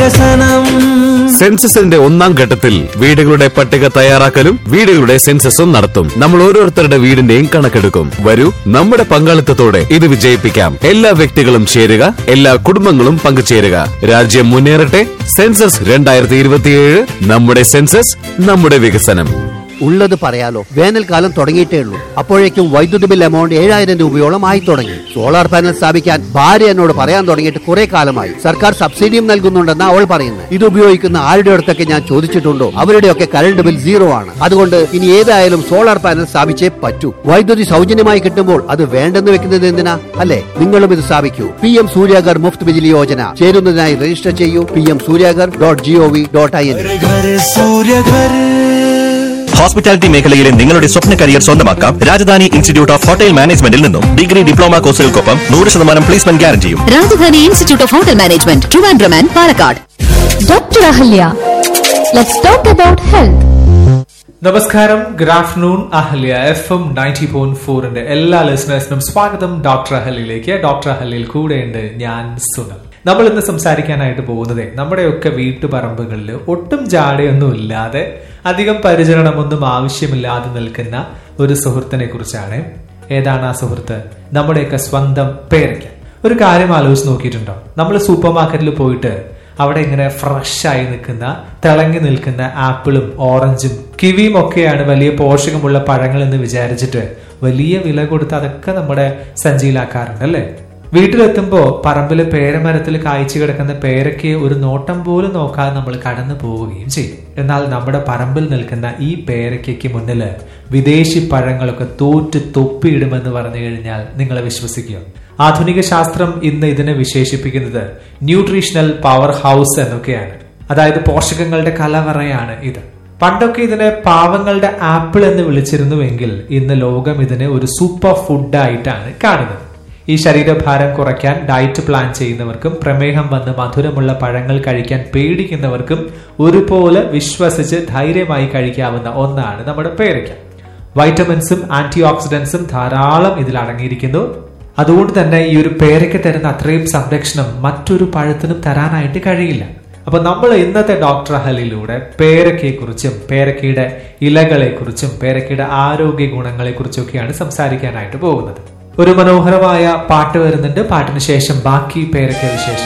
വികസനം സെൻസസിന്റെ ഒന്നാം ഘട്ടത്തിൽ വീടുകളുടെ പട്ടിക തയ്യാറാക്കലും വീടുകളുടെ സെൻസസും നടത്തും നമ്മൾ ഓരോരുത്തരുടെ വീടിന്റെയും കണക്കെടുക്കും വരൂ നമ്മുടെ പങ്കാളിത്തത്തോടെ ഇത് വിജയിപ്പിക്കാം എല്ലാ വ്യക്തികളും ചേരുക എല്ലാ കുടുംബങ്ങളും പങ്കുചേരുക രാജ്യം മുന്നേറട്ടെ സെൻസസ് രണ്ടായിരത്തി ഇരുപത്തിയേഴ് നമ്മുടെ സെൻസസ് നമ്മുടെ വികസനം ഉള്ളത് പറയാലോ വേനൽക്കാലം തുടങ്ങിയിട്ടേ ഉള്ളൂ അപ്പോഴേക്കും വൈദ്യുതി ബിൽ എമൗണ്ട് ഏഴായിരം രൂപയോളം ആയി തുടങ്ങി സോളാർ പാനൽ സ്ഥാപിക്കാൻ ഭാര്യ എന്നോട് പറയാൻ തുടങ്ങിയിട്ട് കുറെ കാലമായി സർക്കാർ സബ്സിഡിയും നൽകുന്നുണ്ടെന്ന് അവൾ പറയുന്നത് ഇത് ഉപയോഗിക്കുന്ന ആരുടെ അടുത്തൊക്കെ ഞാൻ ചോദിച്ചിട്ടുണ്ടോ അവരുടെയൊക്കെ കറണ്ട് ബിൽ സീറോ ആണ് അതുകൊണ്ട് ഇനി ഏതായാലും സോളാർ പാനൽ സ്ഥാപിച്ചേ പറ്റൂ വൈദ്യുതി സൗജന്യമായി കിട്ടുമ്പോൾ അത് വേണ്ടെന്ന് വെക്കുന്നത് എന്തിനാ അല്ലെ നിങ്ങളും ഇത് സ്ഥാപിക്കൂ പി എം സൂര്യാഗർ മുഫ്ത് ബിജിലി യോജന ചേരുന്നതിനായി രജിസ്റ്റർ ചെയ്യൂ P M Suryaghar dot G O V dot I N Ghar Surya घर ഹോസ്പിറ്റാലിറ്റി മേഖലയിലെ നിങ്ങളുടെ സ്വപ്ന കരിയർ സ്വന്തമാക്കാം രാജധാനി ഇൻസ്റ്റിറ്റ്യൂട്ട് ഓഫ് ഹോട്ടൽ മാനേജ്മെന്റിൽ നിന്നും ഡിഗ്രി ഡിപ്ലോമ കോഴ്സുകൾക്കൊപ്പം നൂറ് ശതമാനം പ്ലേസ്മെന്റ് ഗ്യാരണ്ടിയും Rajadhani institute of hotel management Trivandrum and Palakkad Dr. Ahalya. Let's talk about health. നമസ്കാരം good afternoon Ahalya F M ninety point ഫോറിന്റെ എല്ലാ ലിസണേഴ്സിനും സ്വാഗതം ഡോക്ടർ അഹല്യയിലേക്ക് ഡോക്ടർ അഹല്യയിൽ കൂടെയുണ്ട് ഞാൻ സുനൽ നമ്മൾ ഇന്ന് സംസാരിക്കാനായിട്ട് പോകുന്നത് നമ്മുടെയൊക്കെ വീട്ടുപറമ്പുകളിൽ ഒട്ടും ജാടയൊന്നും ഇല്ലാതെ അധികം പരിചരണമൊന്നും ആവശ്യമില്ലാതെ നിൽക്കുന്ന ഒരു സുഹൃത്തിനെ കുറിച്ചാണ് ഏതാണ് ആ സുഹൃത്ത് നമ്മുടെയൊക്കെ സ്വന്തം പേരയ്ക്ക ഒരു കാര്യം ആലോചിച്ച് നോക്കിയിട്ടുണ്ടോ നമ്മൾ സൂപ്പർ മാർക്കറ്റിൽ പോയിട്ട് അവിടെ ഇങ്ങനെ ഫ്രഷ് ആയി നിൽക്കുന്ന തിളങ്ങി നിൽക്കുന്ന ആപ്പിളും ഓറഞ്ചും കിവിയും ഒക്കെയാണ് വലിയ പോഷകമുള്ള പഴങ്ങൾ എന്ന് വിചാരിച്ചിട്ട് വലിയ വില കൊടുത്ത് അതൊക്കെ നമ്മുടെ സഞ്ചിയിലാക്കാറുണ്ട് അല്ലേ വീട്ടിലെത്തുമ്പോൾ പറമ്പിലെ പേരമരത്തിൽ കായ്ച്ചു കിടക്കുന്ന പേരയ്ക്ക് ഒരു നോട്ടം പോലും നോക്കാതെ നമ്മൾ കടന്നു പോവുകയും ചെയ്യും എന്നാൽ നമ്മുടെ പറമ്പിൽ നിൽക്കുന്ന ഈ പേരയ്ക്കയ്ക്ക് മുന്നിൽ വിദേശി പഴങ്ങളൊക്കെ തോറ്റ് തൊപ്പിയിടുമെന്ന് പറഞ്ഞു കഴിഞ്ഞാൽ നിങ്ങളെ വിശ്വസിക്കുക ആധുനിക ശാസ്ത്രം ഇന്ന് ഇതിനെ വിശേഷിപ്പിക്കുന്നത് ന്യൂട്രീഷണൽ പവർ ഹൗസ് എന്നൊക്കെയാണ് അതായത് പോഷകങ്ങളുടെ കലവറയാണ് ഇത് പണ്ടൊക്കെ ഇതിനെ പാവങ്ങളുടെ ആപ്പിൾ എന്ന് വിളിച്ചിരുന്നുവെങ്കിൽ ഇന്ന് ലോകം ഇതിനെ ഒരു സൂപ്പർ ഫുഡായിട്ടാണ് കാണുന്നത് ഈ ശരീരഭാരം കുറയ്ക്കാൻ ഡയറ്റ് പ്ലാൻ ചെയ്യുന്നവർക്കും പ്രമേഹം വന്ന് മധുരമുള്ള പഴങ്ങൾ കഴിക്കാൻ പേടിക്കുന്നവർക്കും ഒരുപോലെ വിശ്വസിച്ച് ധൈര്യമായി കഴിക്കാവുന്ന ഒന്നാണ് നമ്മുടെ പേരയ്ക്ക വൈറ്റമിൻസും ആന്റി ഓക്സിഡൻസും ധാരാളം ഇതിൽ അടങ്ങിയിരിക്കുന്നു അതുകൊണ്ട് തന്നെ ഈ ഒരു പേരയ്ക്ക് തരുന്ന അത്രയും സംരക്ഷണം മറ്റൊരു പഴത്തിനും തരാനായിട്ട് കഴിയില്ല അപ്പൊ നമ്മൾ ഇന്നത്തെ ഡോക്ടർ അഹലിലൂടെ പേരക്കയെ കുറിച്ചും പേരക്കയുടെ ഇലകളെ കുറിച്ചും പേരക്കയുടെ ആരോഗ്യ ഗുണങ്ങളെ കുറിച്ചൊക്കെയാണ് സംസാരിക്കാനായിട്ട് പോകുന്നത് ഒരു മനോഹരമായ പാട്ട് വരുന്നുണ്ട് പാട്ടിന് ശേഷം ബാക്കി പേരക്ക വിശേഷം